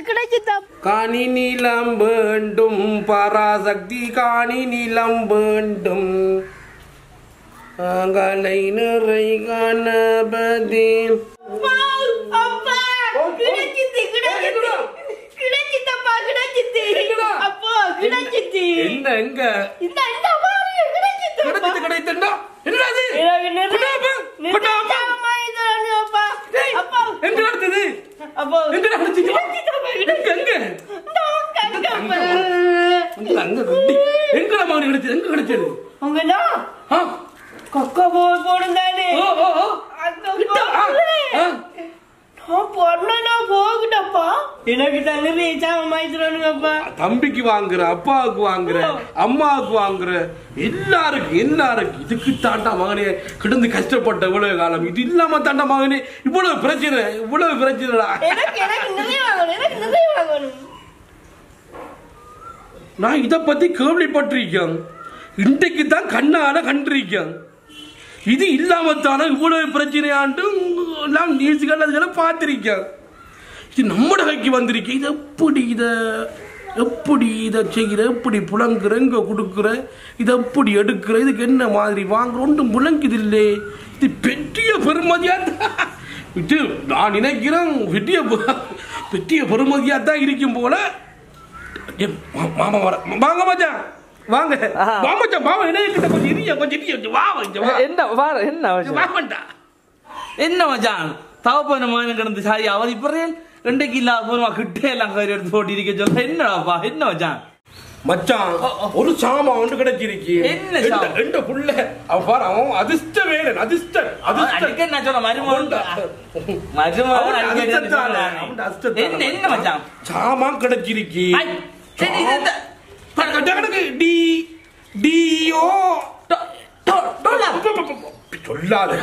கிடைச்சிதான் காணி நிலம் வேண்டும் பராசக்தி காணி நிலம் வேண்டும் அகலை நிறை கணபதி அப்பா கிடைச்சிட்டு கிடைச்சிட்டு கிடைச்சிட்டப்பா கிடைச்சிட்டு அப்பா கிடைச்சிட்டு என்ன எங்க இந்த இந்த மாதிரி கிடைச்சிட்டு கிடைச்சது கிடைத்துண்டா என்னடா இது எனக்கு நிறைய கொண்டா, அப்பா. நிறைய சாமான் இதுதானே அப்பா டேய், அப்பா எங்க நடந்தது அப்பா எங்க நடந்துச்சு கிடைச்சிட்டப்பா எங்க எங்க இந்த கங்கப்பா எங்க அங்க குட்டி எங்கடா மகன் கிடைச்சது எங்க கிடைச்சது உங்கண்ணா ஆ, கொக்கோ போய் போடுந்தானே ஓ ஓ ஓ அந்த கிட்ட, ஆ, ஆ. நான் பொண்ணா போகுதப்பா எனக்கு தான் நிறைய சாமான் வாங்கிட்டுறானுங்கப்பா தம்பிக்கு வாங்குற அப்பாவுக்கு வாங்குற அம்மாவுக்கு வாங்குற எல்லாருக்கும் எல்லாருக்கும் இதுக்கு தாண்டா மகனே கிடந்து கஷ்டப்பட்ட இவ்வளவு காலம் இது இல்லாம தாண்டா மகனே இவ்வளவு பிரச்சனை இவ்வளவு பிரச்சனைடா எனக்கு எனக்கு நிறைய வாங்கணும் எனக்கு நிறைய வாங்கணும் நான் இத பத்தி கேள்விப்பட்டிருக்கேன் இன்றைக்கு தான் கண்ணால கண்டிருக்கேன் இது இல்லாம தானே இவ்வளவு பிரச்சனையாண்டு எல்லாம் நியூஸ்கள் அதுகளை பார்த்திருக்கேன் இது நம்மட கைக்கு வந்திருக்கு இது எப்படி இத எப்படி இதை செய்கிற எப்படி புழங்குற இங்க கொடுக்குற இதை எப்படி எடுக்கிற இதுக்கு என்ன மாதிரி வாங்குற ஒன்றும் புழங்குது இல்லை இது பெரிய பெருமதியா தான் இது நான் நினைக்கிறேன் பெரிய பெ- பெரிய பெருமதியா தான் இருக்கும் போல ஏ, மா- மாமா வர வாங்க மச்சான் வாங்க வா மச்சான் மாமா என்ன கிட்ட கொஞ்சம் இரியா கொஞ்சம் இரியா வா கொஞ்சம் வா என்ன வார என்ன வா மச்சான் வேண்டா என்ன மச்சான் தவப்பன மகன் கிடந்து சாரி அவர் இப்பறே ரெண்டைக்கு இல்லாத போதுமா கிட்டே எல்லாம் கறி எடுத்து போட்டு இருக்க சொல்ல என்னடாப்பா என்ன மச்சான் மச்சான் ஒரு சாமா ஒன்று கிடைச்சிருக்கு என்ன சாமான்? ரெண்டு புள்ள அவன் பாரு அவன் அதிர்ஷ்ட வேலன் அதிர்ஷ்ட அதிர்ஷ்ட அடிக்க நான் சொல்ல மருமகன் மருமகன் அவன் அடிக்க அதிர்ஷ்டத்தானே, சொன்னானே. அவன் அதிர்ஷ்டத்தானே. என்ன என்ன மச்சான் சாமான் கிடைச்சிருக்கு ஐ, சரி, இது இந்த- கிடக்கு, கிடக்கு டி டிஓ டோ- டோ- டோலர். சொல்லாத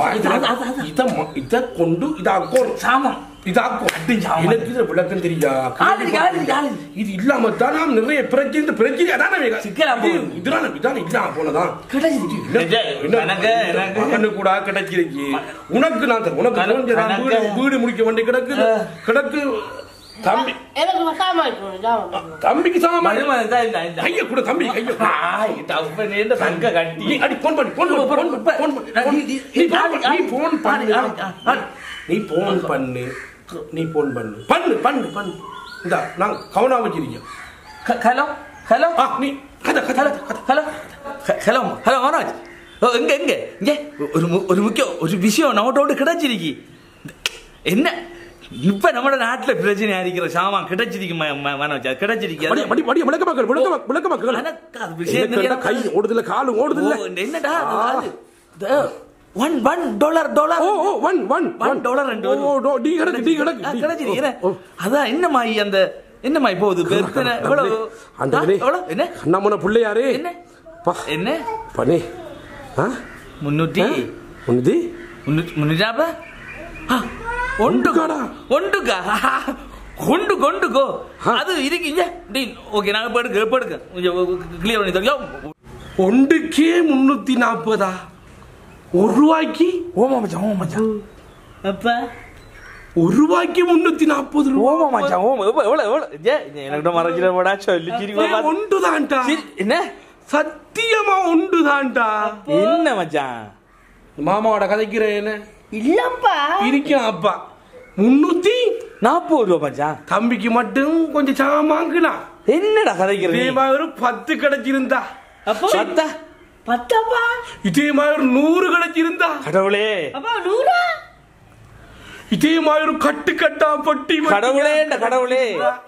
இத ம- இத கொண்டு இதாக்கும் சாமம் இதாக்கும் சாமான். எனக்கு இது விளக்கம் தெரியா ஆளுக்கு, ஆளுக்கு, ஆளுக்கு. இது இல்லாம தான் நாம் நிறைய பிரச்சனை இந்த பிரச்சனை அதானே சிக்கலா போகுது. இதான இதான இல்லாம போனதான் கிடைச்சிச்சு. என்ன- எனக்கு எனக்கு மகனு கூட கிடைச்சிருக்கு உனக்கு நான் தரேன் உனக்கு கணக்கு- கொஞ்சம் நான் வீடு கணக்கு. வீடு முடிக்க வேண்டிய கிடக்கு கிடக்கு தம்பி எனக்கு சாமான் இருக்கணும், சாமான் தம்பிக்கு சாமான் மருமகன் தான் இந்த- இந்த- கைய கூட தம்பி கைய கொடு. ஆய், தப்பனே இந்த தங்க கட்டி நீ அடி போன் பண்ணி போன் பண்ணி போன் பண்ணி போன் பண்ணி நான் போன் நீ- நீ நீ- போன் பண்ணு, நீ போன் பண்ணு ஆளு, ஆளு, ஆளு. நீ போன் பண்ணு நீ போன் பண்ணு பண்ணு பண்ணு பண்ணு இந்த நான் கவனா வச்சிருக்கேன் க- ஹலோ ஹலோ ஆ நீ கதை கதை ஹலோ ஹலோ ஹ- ஹலோ ஹலோ மனோஜ் ஓ எங்க எங்க இங்க ஒரு மு- ஒரு முக்கிய ஒரு விஷயம் நம்மட்டோட கிடைச்சிருக்கு என்ன இப்ப நம்ம நாட்டுல பிரச்சனை இருக்கிற சாமான் கிடைச்சிருக்கு ம- ம- மனோஜ் அது கிடைச்சிருக்கு படி அது- படி படி விளக்க மக்கள் விளக்க மக்கள் விளக்க மக்கள் எனக்கு அது விஷயம் எனக்கு என்ன கை தெரியாம- ஓடுதுல காலு ஓடுதுல ஓ, என்னடா அது- அது ஒன் ஒன் டாலர் டாலர் ஓ ஓ ஒன் ஒன் ஒன் டாலர் ரெண்டு ஓ ஓ, டோ, டி கிடக்கு டி கிடக்கு ஆ, டி. கிடைச்சிருக்கு என்ன? ஓ, ஓ. அதான் என்ன மாயி அந்த என்ன மாயி போகுது பெருத்தனை எவ்வளவு அந்த ஆ, எவ்வளவு? என்ன நம்மன பிள்ளையாரே என்ன பா என்ன பண்ணி ஆ முன்னூத்தி உன்னது முன்னூத்தி முன்னூத்தி நாற்பது? ஆ, ஒண்டுக்கா ஒண்டுக்காடா? ஒண்டுக்கா கொண்டு கொண்டுக்கோ ஆ. அது இருக்கீங்க ஓகே நாங்க இப்ப எடுக்க இப்ப எடுக்க கொஞ்சம் கிளியர் பண்ணி தரலாம் ஒன்றுக்கே முன்னூத்தி நாற்பதா ஒரு ரூபாய்க்கு ஓமா மச்சான் ஓமா மச்சான் அப்பா ஒரு ரூபாய்க்கு முன்னூத்தி நாற்பது ஓமா ரூபா மச்சான் ஓமா எவ்வளவு எவ்வளவு எவ்வளவு ஏ எனக்கு மறைச்சிட போடா சொல்லி சிரிப்பா ஒன்று தான்டா என்ன சத்தியமா ஒன்று தான்டா என்ன மச்சான் மாமாவோட கதைக்கிறேன் என்ன இல்லப்பா இருக்கேன் அப்பா முன்னூத்தி நாற்பது ரூபா மச்சான் தம்பிக்கு மட்டும் கொஞ்சம் சாமாங்கலாம் என்னடா இதே கதைக்கிறது மாதிரி ஒரு பத்து கிடைச்சிருந்தா அப்போ பத்தா பத்தப்பா இதே மாதிரி ஒரு நூறு கிடைச்சிருந்தா கடவுளே அப்பா நூறா இதே மாதிரி ஒரு கட்டு கட்டா பட்டி வட்டி. கடவுளே கடவுளே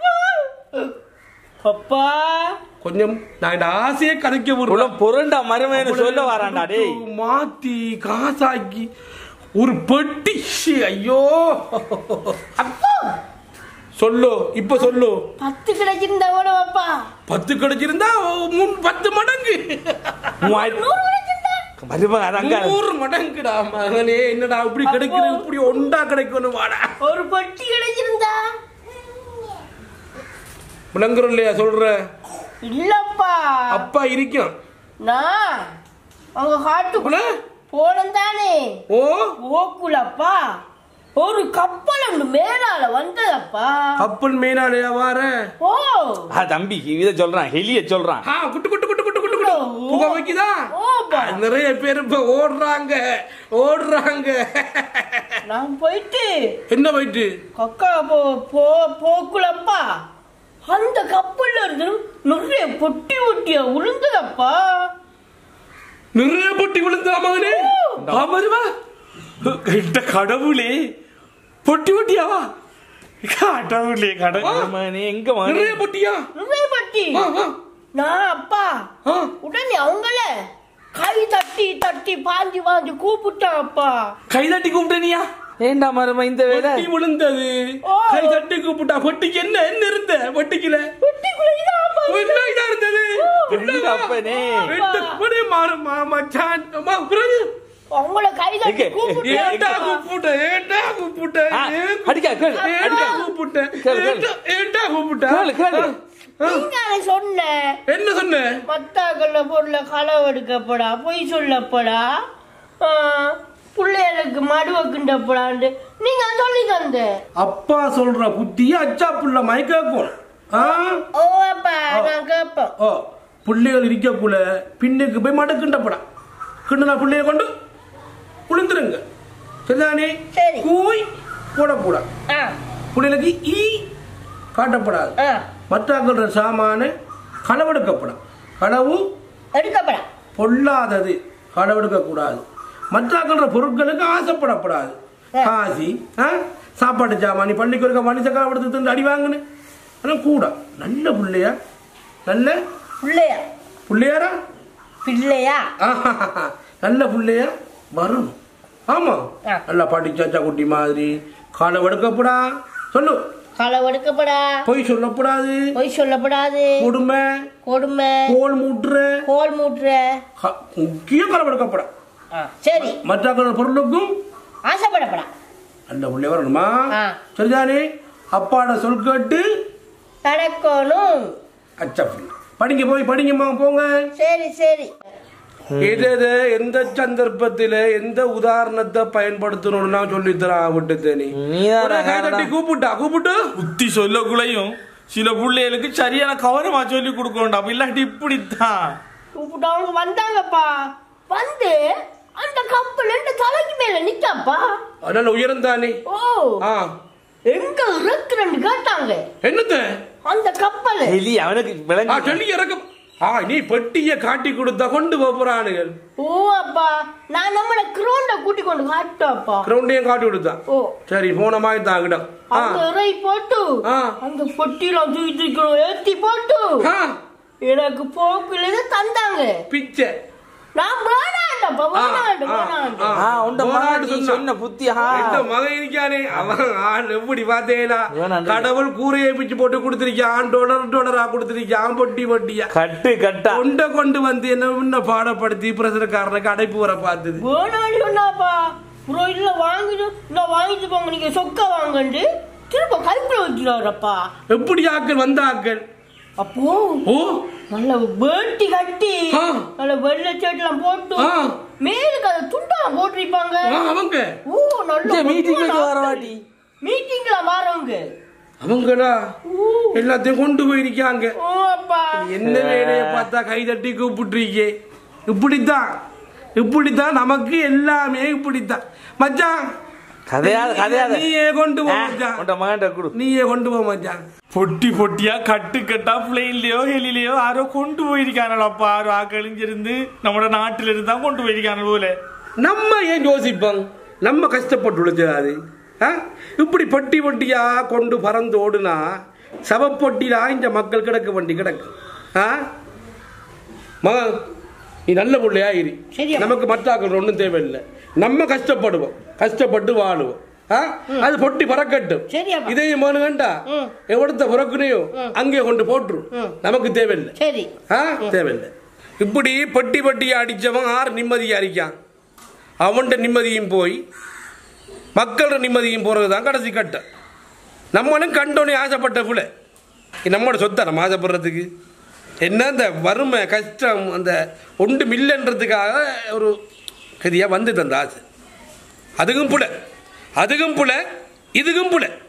அப்பா கொஞ்சம் நான் இந்த ஆசையை கதைக்க உள்ள விடுறேன் பொருண்டா மருமைன்னு சொல்ல வரான்டா டேய் மாத்தி காசாக்கி ஒரு பெட்டி ஷீ, ஐயோ சொல்லு இப்ப சொல்லு பத்து கிடைச்சிருந்தா கூட அப்பா பத்து கிடைச்சிருந்தா முன் பத்து மடங்கு மருமகன் அதாங்க நூறு மடங்குடா மகனே என்னடா இப்படி கிடைக்கிற இப்படி ஒண்டா கிடைக்கணும் வாடா ஒரு பொட்டி கிடைச்சிருந்தா விளங்குறோம் இல்லையா சொல்ற இல்லப்பா அப்பா இருக்கும் நான் அவங்க காட்டுக்குள்ள போனோம் தானே ஓ போக்குலப்பா ஒரு கப்பல் ஒன்று மேலால வந்ததப்பா கப்பல் மீனாலையா வார ஓ ஆ தம்பி இதை சொல்றான் ஹெலிய சொல்றான் ஆ குட்டு குட்டு குட்டு குட்டு குட்டு குட்டு புகை வைக்குதா ஓப்பா. ஆ, நிறைய பேர் இப்ப ஓடுறாங்க ஓடுறாங்க நான் போயிட்டு என்ன போயிட்டு கக்கா போ போ போக்குலப்பா அந்த கப்பல்ல இருந்து நிறைய பொட்டி பொட்டியா உளுந்ததப்பா நிறைய பொட்டி விழுந்தா மகனே ஆமாருவா கிட்ட கடவுளே பொட்டி பொட்டியாவா கடவுளே கடவுளே எங்க மகனே நிறைய பொட்டியா நிறைய பொட்டி ஆ, ஆ, நான் அப்பா ஆ. உடனே அவங்கள கை தட்டி தட்டி பாஞ்சு பாஞ்சு கூப்பிட்டான் அப்பா கை தட்டி கூப்பிட்டனியா ஏண்டா மரும இந்த வேலை பொட்டி விழுந்தது ஓ. கை தட்டி கூப்பிட்டா பொட்டிக்கு என்ன என்ன இருந்த பொட்டிக்குல பொட்டிக்குள்ள இதான் அப்பா என்ன இதா இருந்தது எங்க அப்பனே ரெண்டு மணி மாறு மா- மச்சான் அம்மா, பிறகு அவங்கள கை தட்டி எங்க? கூப்பிட்டேன் ஏண்டா கூப்பிட்ட ஏண்டா கூப்பிட்ட ஆ, ஏன் அடிக்கா கேளு ஏண்டா அடிக்கா கூப்பிட்ட கேளு, கேளு. ஏண்டா- ஏண்டா கூப்பிட்ட கேளு, கேளு. ஆ, நீங்க சொன்ன என்ன சொன்ன மத்தாக்கல்ல பொருளை களவு எடுக்கப்படா பொய் சொல்லப்படா ஆ, பிள்ளைகளுக்கு மடுவ கிண்டப்படாண்டு நீங்க சொல்லி தந்த அப்பா சொல்ற புத்திய அச்சா புள்ள மயக்கம் ஆ ஓ அப்பா நான் கேட்பேன் ஓ பிள்ளைகள் இருக்கக்குள்ள பின்னுக்கு போய் மடக்குண்டப்படா கிண்டுனா பிள்ளைய கொண்டு குளிந்துருங்க சரிதானே சரி. கூய் போடக்கூடாது ஆ பிள்ளைகளுக்கு ஈ காட்டப்படாது ஆ மற்றாக்கள சாமான களவெடுக்கப்படும் களவு எடுக்கப்படா பொல்லாதது களவெடுக்கக்கூடாது மற்றாக்கள பொருட்களுக்கு ஆசைப்படக்கூடாது காசி ஆ சாப்பாட்டு சாமான் நீ பள்ளிக்கு இருக்க மனுஷ களவெடுத்து தந்து அடி வாங்குன்னு ஆனால் கூட நல்ல பிள்ளையா நல்ல பிள்ளையா பிள்ளையாரா பிள்ளையா ஆஹாஹாஹா. நல்ல பிள்ளையா வரணும் ஆமா ஆ. நல்லா படிச்சாச்சா குட்டி மாதிரி களவெடுக்கப்படா சொல்லு களவு எடுக்கப்படா பொய் சொல்லக்கூடாது பொய் சொல்லப்படாது கொடுமை கொடுமை கோல் மூட்டுற கோல் மூட்டுற க- முக்கிய களவெடுக்கப்படா ஆ, சரி மற்ற பொருளுக்கும் ஆசைப்படப்படா நல்ல பிள்ளை வரணுமா ஆ. சரிதானே அப்பாட சொல் கேட்டு நடக்கணும் அச்சா பிள்ளை படிங்க போய் படிங்கம்மா போங்க சரி சரி எது எது, எந்த சந்தர்ப்பத்தில எந்த உதாரணத்தை பயன்படுத்தணும்னா சொல்லித்தரான் விட்டு நீ நீதான் ஒரு கை தட்டி காரணம். கூப்பிட்டா கூப்பிட்டு புத்தி சொல்லக்குள்ளையும் சில பிள்ளைகளுக்கு சரியான கவனமா சொல்லி கொடுக்கணும் அப்ப இல்லாட்டி இப்படித்தான் கூப்பிட்டு அவங்க வந்தாங்கப்பா வந்து அந்த கப்பல் எந்த தலைக்கு மேல நிக்காப்பா அதனால உயர்ந்தானே ஓ ஆ எங்க இறக்குறன்னு கேட்டாங்க என்னத்த அந்த கப்பல் எலி அவனுக்கு ஆ விளங்கு சொல்லி இறக்க ஆ நீ பெட்டிய காட்டி கொடுத்தா கொண்டு போறானுகள் ஓ அப்பா நான் நம்மள கிரௌண்ட கூட்டி கொண்டு காட்டோப்பா கிரௌண்டையும் காட்டி கொடுத்தான் ஓ சரி போன மாதிரி தாங்கிடம் ஆ அந்த இறை போட்டு ஆ. அந்த பொட்டியில தூக்கி தூக்கி ஏத்தி போட்டு ஆ, எனக்கு போக்குல தந்தாங்க பிச்சை நான் வேணாண்டப்பா வேணாண்டு ஆ, வேணாண்டு ஆ. ஆ உண்ட போராடு மகன் சொன்னா. சொன்ன புத்தி ஆ எந்த மகன் இருக்கானே அவன் ஆள் எப்படி பார்த்தேனா வேணாண்டு. கடவுள் கூரையை பிச்சு போட்டு கொடுத்திருக்கான் டொலர் டொலரா கொடுத்திருக்கான் பொட்டி பொட்டியா கட்டு கட்டா கொண்ட கொண்டு வந்து என்ன முன்ன பாடப்படுத்தி பிரசரக்காரனுக்கு அடைப்பு வர பார்த்தது வேணாண்டு சொன்னாப்பா ப்ரோ இல்ல வாங்கிட்டு நான் வாங்கிட்டு போங்க நீங்க சொக்க வாங்கண்டு திரும்ப கைக்குள்ள வச்சுடாரப்பா எப்படி ஆக்கள் வந்த ஆக்கள் அப்போ ஓ நல்ல வேட்டி கட்டி ஆ. நல்ல வெள்ளை சேட்டெல்லாம் போட்டு ஆ. மேலுக்கு அதை துண்டெல்லாம் போட்டிருப்பாங்க ஆ, அவங்க ஓ நல்ல மீட்டிங் வர வாட்டி மீட்டிங்ல வரவங்க அவங்களா ஓ எல்லாத்தையும் கொண்டு போயிருக்காங்க ஓ அப்பா என்ன வேலையை பார்த்தா கை தட்டி கூப்பிட்டுருக்கே இப்படித்தான் இப்படித்தான் நமக்கு எல்லாமே இப்படித்தான் மச்சான் கதையாத கதையாத நீயே கொண்டு போ மச்சான் உண்ட மகன்கிட்ட கொடு நீயே கொண்டு போ மச்சான் பொட்டி பொட்டியா கட்டு கட்டா பிளெயின்லயோ ஹெலிலையோ யாரோ கொண்டு போயிருக்கானப்பா யாரோ ஆக்களிஞ்சிருந்து நம்ம நாட்டில இருந்து தான் கொண்டு போயிருக்காங்க போல நம்ம ஏன் யோசிப்போம் நம்ம கஷ்டப்பட்டு உழைச்சது ஆ? இப்படி பொட்டி பொட்டியா கொண்டு பறந்து ஓடுனா சவப்பொட்டிலா இந்த மக்கள் கிடக்க வண்டி கிடக்கு ஆ மகன் நீ நல்ல பிள்ளையா இரு சரியா. நமக்கு மற்றாக்கள் ஒன்றும் தேவையில்லை நம்ம கஷ்டப்படுவோம் கஷ்டப்பட்டு வாழுவோம் ஆ? அது பொட்டி பறக்கட்டும் சரியாப்பா. இதையும் வேணுங்கண்டா ம். எவ்வளத்த பிறக்குனையோ அங்கே கொண்டு போட்டுரும் ம். நமக்கு தேவையில்லை சரி ஆ தேவையில்லை இப்படி பட்டி பட்டியை அடிச்சவன் ஆறு நிம்மதியா இருக்கான் அவன்கிட்ட நிம்மதியும் போய் மக்களோட நிம்மதியும் போறது தான் கடைசி கட்டம் நம்மளும் கண்டோனே ஆசைப்பட்ட புல இது நம்மளோட சொத்தா நம்ம ஆசைப்படுறதுக்கு என்ன இந்த வறுமை கஷ்டம் அந்த ஒன்று மில்லன்றதுக்காக ஒரு கதியாக வந்து தந்த ஆசை அதுக்கும் புல அதுக்கும் புல இதுக்கும் புல